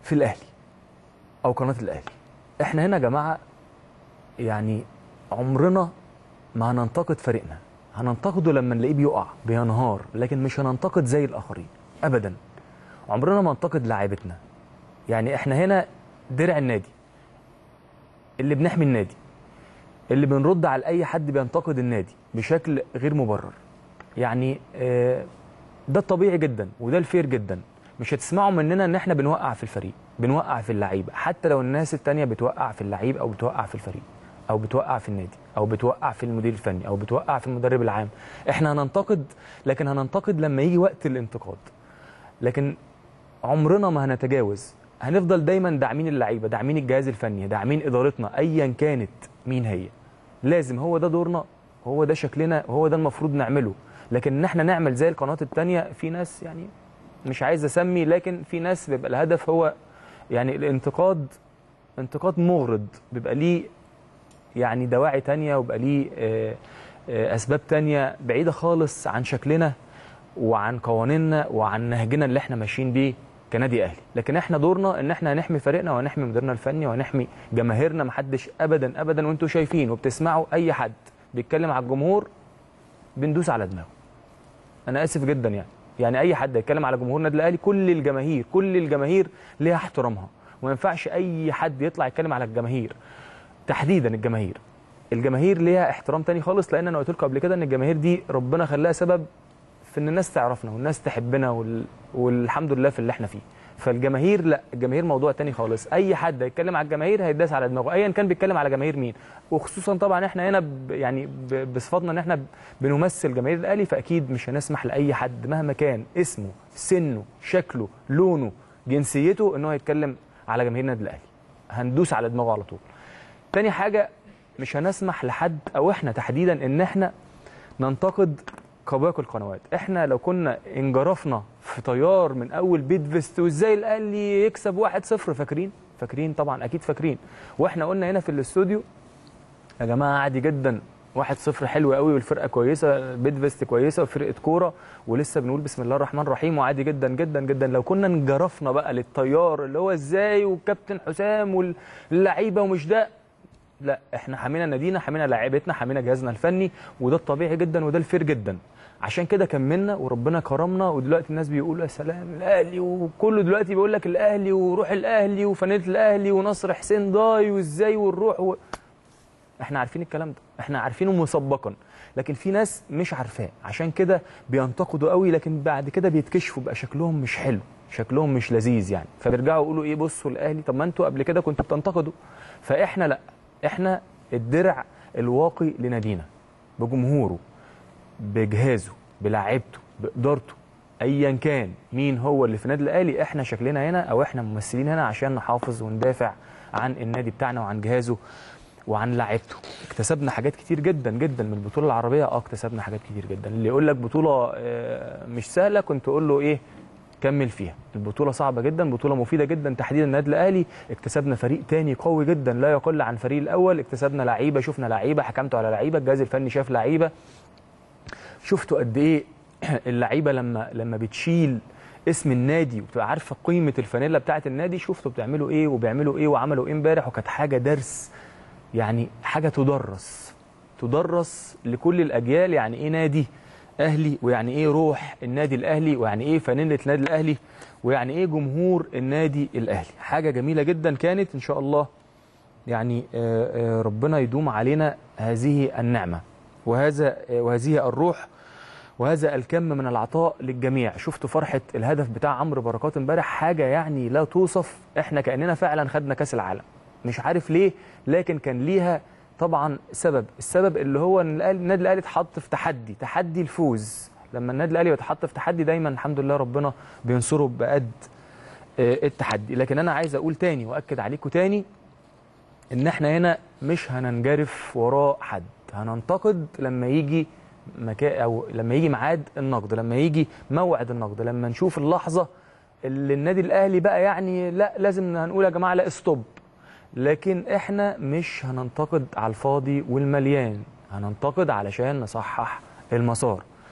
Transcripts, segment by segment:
في الاهلي او قناه الاهلي احنا هنا يا جماعه يعني عمرنا ما هننتقد فريقنا هننتقده لما نلاقيه بيقع بينهار لكن مش هننتقد زي الاخرين ابدا عمرنا ما ننتقد لاعيبتنا يعني احنا هنا درع النادي اللي بنحمي النادي اللي بنرد على اي حد بينتقد النادي بشكل غير مبرر يعني آه، ده الطبيعي جدا وده الفير جدا مش هتسمعوا مننا ان احنا بنوقع في الفريق بنوقع في اللعيبه حتى لو الناس التانية بتوقع في اللعيب او بتوقع في الفريق او بتوقع في النادي او بتوقع في المدير الفني او بتوقع في المدرب العام احنا هننتقد لكن هننتقد لما يجي وقت الانتقاد لكن عمرنا ما هنتجاوز هنفضل دايما داعمين اللعيبه داعمين الجهاز الفني داعمين ادارتنا ايا كانت مين هي لازم هو ده دورنا هو ده شكلنا وهو ده المفروض نعمله لكن ان احنا نعمل زي القنوات التانية في ناس يعني مش عايز اسمي لكن في ناس بيبقى الهدف هو يعني الانتقاد انتقاد مغرض بيبقى ليه يعني دواعي تانية وبقى ليه آه، آه، اسباب تانية بعيده خالص عن شكلنا وعن قوانيننا وعن نهجنا اللي احنا ماشيين بيه كنادي اهلي لكن احنا دورنا ان احنا هنحمي فريقنا وهنحمي مديرنا الفني وهنحمي جماهيرنا محدش ابدا ابدا وانتوا شايفين وبتسمعوا اي حد بيتكلم على الجمهور بندوس على دماغه انا اسف جدا يعني يعني اي حد يتكلم على جمهور النادي الاهلي كل الجماهير كل الجماهير ليها احترامها وما ينفعش اي حد يطلع يتكلم على الجماهير تحديدا الجماهير الجماهير ليها احترام تاني خالص لان انا قلت لكم قبل كده ان الجماهير دي ربنا خلاها سبب في ان الناس تعرفنا والناس تحبنا وال... والحمد لله في اللي احنا فيه فالجماهير لا الجماهير موضوع تاني خالص اي حد هيتكلم على الجماهير هيداس على دماغه ايا كان بيتكلم على جماهير مين وخصوصا طبعا احنا هنا ب... يعني ب... بصفتنا ان احنا ب... بنمثل جماهير الاهلي فاكيد مش هنسمح لاي حد مهما كان اسمه سنه شكله لونه جنسيته ان هو يتكلم على جماهير النادي الاهلي هندوس على دماغه على طول تاني حاجه مش هنسمح لحد او احنا تحديدا ان احنا ننتقد كباقي القنوات احنا لو كنا انجرفنا في طيار من اول بيت فيست وازاي الاهلي يكسب 1-0 فاكرين فاكرين طبعا اكيد فاكرين واحنا قلنا هنا في الاستوديو يا جماعه عادي جدا 1-0 حلو قوي والفرقه كويسه بيت فيست كويسه وفرقه كوره ولسه بنقول بسم الله الرحمن الرحيم وعادي جدا جدا جدا لو كنا انجرفنا بقى للطيار اللي هو ازاي وكابتن حسام واللعيبه ومش ده لا احنا حمينا نادينا حمينا لاعيبتنا حمينا جهازنا الفني وده الطبيعي جدا وده الفير جدا عشان كده كملنا وربنا كرمنا ودلوقتي الناس بيقولوا يا سلام الاهلي وكله دلوقتي بيقول لك الاهلي وروح الاهلي وفانيله الاهلي ونصر حسين ضاي وازاي والروح و... احنا عارفين الكلام ده احنا عارفينه مسبقا لكن في ناس مش عارفاه عشان كده بينتقدوا قوي لكن بعد كده بيتكشفوا بقى شكلهم مش حلو شكلهم مش لذيذ يعني فبيرجعوا يقولوا ايه بصوا الاهلي طب ما انتوا قبل كده كنتوا بتنتقدوا فاحنا لا احنا الدرع الواقي لنادينا بجمهوره بجهازه بلاعيبته بادارته ايا كان مين هو اللي في النادي الاهلي احنا شكلنا هنا او احنا ممثلين هنا عشان نحافظ وندافع عن النادي بتاعنا وعن جهازه وعن لعيبته اكتسبنا حاجات كتير جدا جدا من البطوله العربيه اه اكتسبنا حاجات كتير جدا اللي يقول لك بطوله آه، مش سهله كنت اقول له ايه كمل فيها البطوله صعبه جدا بطوله مفيده جدا تحديدا النادي الاهلي اكتسبنا فريق تاني قوي جدا لا يقل عن الفريق الاول اكتسبنا لعيبه شفنا لعيبه حكمتوا على لعيبه الجهاز الفني شاف لعيبه شفتوا قد ايه اللعيبه لما لما بتشيل اسم النادي وبتبقى عارفه قيمه الفانيلا بتاعه النادي شفتوا بتعملوا ايه وبيعملوا ايه وعملوا ايه امبارح وكانت حاجه درس يعني حاجه تدرس تدرس لكل الاجيال يعني ايه نادي اهلي ويعني ايه روح النادي الاهلي ويعني ايه فانيله النادي الاهلي ويعني ايه جمهور النادي الاهلي حاجه جميله جدا كانت ان شاء الله يعني آه، آه، ربنا يدوم علينا هذه النعمه وهذا آه، وهذه الروح وهذا الكم من العطاء للجميع شفتوا فرحه الهدف بتاع عمرو بركات امبارح حاجه يعني لا توصف احنا كاننا فعلا خدنا كاس العالم مش عارف ليه لكن كان ليها طبعا سبب السبب اللي هو ان الأهلي- النادي الاهلي اتحط في تحدي تحدي الفوز لما النادي الاهلي بيتحط في تحدي دايما الحمد لله ربنا بينصره بقد آه، التحدي لكن انا عايز اقول تاني واكد عليكم تاني ان احنا هنا مش هننجرف وراء حد هننتقد لما يجي مكا او لما يجي ميعاد النقد لما يجي موعد النقد لما نشوف اللحظه اللي النادي الاهلي بقى يعني لا لازم هنقول يا جماعه لا استوب لكن احنا مش هننتقد على الفاضي والمليان هننتقد علشان نصحح المسار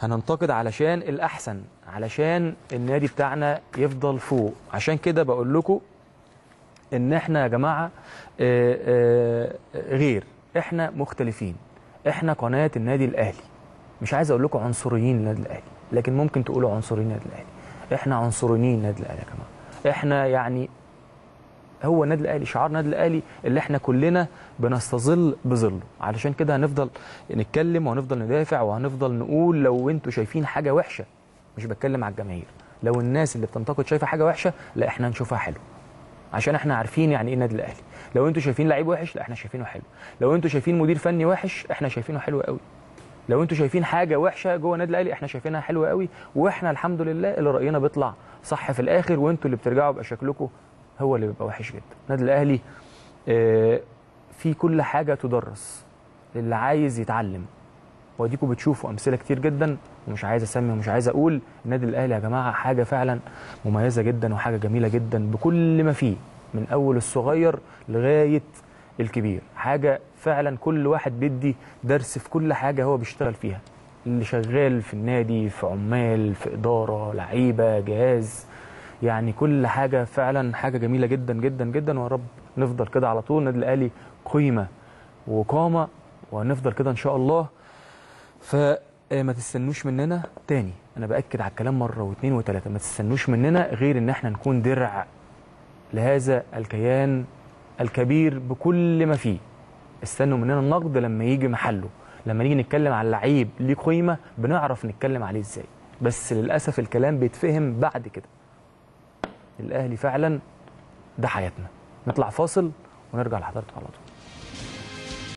هننتقد علشان الاحسن علشان النادي بتاعنا يفضل فوق عشان كده بقول لكم ان احنا يا جماعه آه، آه، غير احنا مختلفين احنا قناه النادي الاهلي مش عايز اقول لكم عنصريين النادي الاهلي لكن ممكن تقولوا عنصريين النادي الاهلي احنا عنصريين النادي الاهلي يا جماعه احنا يعني هو النادي الاهلي شعار النادي الاهلي اللي احنا كلنا بنستظل بظله علشان كده هنفضل نتكلم وهنفضل ندافع وهنفضل نقول لو انتوا شايفين حاجه وحشه مش بتكلم على الجماهير لو الناس اللي بتنتقد شايفه حاجه وحشه لا احنا هنشوفها حلو عشان احنا عارفين يعني ايه النادي الاهلي لو انتوا شايفين لعيب وحش لا احنا شايفينه حلو لو انتوا شايفين مدير فني وحش احنا شايفينه حلو قوي لو انتوا شايفين حاجه وحشه جوه النادي الاهلي احنا شايفينها حلوه قوي واحنا الحمد لله اللي راينا بيطلع صح في الاخر وانتوا اللي بترجعوا يبقى شكلكم هو اللي بيبقى وحش جدا النادي الاهلي آه، في كل حاجه تدرس للي عايز يتعلم واديكم بتشوفوا امثله كتير جدا ومش عايز اسمي ومش عايز اقول النادي الاهلي يا جماعه حاجه فعلا مميزه جدا وحاجه جميله جدا بكل ما فيه من اول الصغير لغايه الكبير حاجه فعلا كل واحد بيدي درس في كل حاجه هو بيشتغل فيها اللي شغال في النادي في عمال في اداره لعيبه جهاز يعني كل حاجه فعلا حاجه جميله جدا جدا جدا ويا رب نفضل كده على طول النادي الاهلي قيمه وقامه وهنفضل كده ان شاء الله فما تستنوش مننا تاني انا باكد على الكلام مره واثنين وثلاثه ما تستنوش مننا غير ان احنا نكون درع لهذا الكيان الكبير بكل ما فيه استنوا مننا النقد لما يجي محله لما نيجي نتكلم على لعيب ليه قيمه بنعرف نتكلم عليه ازاي بس للاسف الكلام بيتفهم بعد كده الاهلي فعلا ده حياتنا نطلع فاصل ونرجع لحضرتك على طول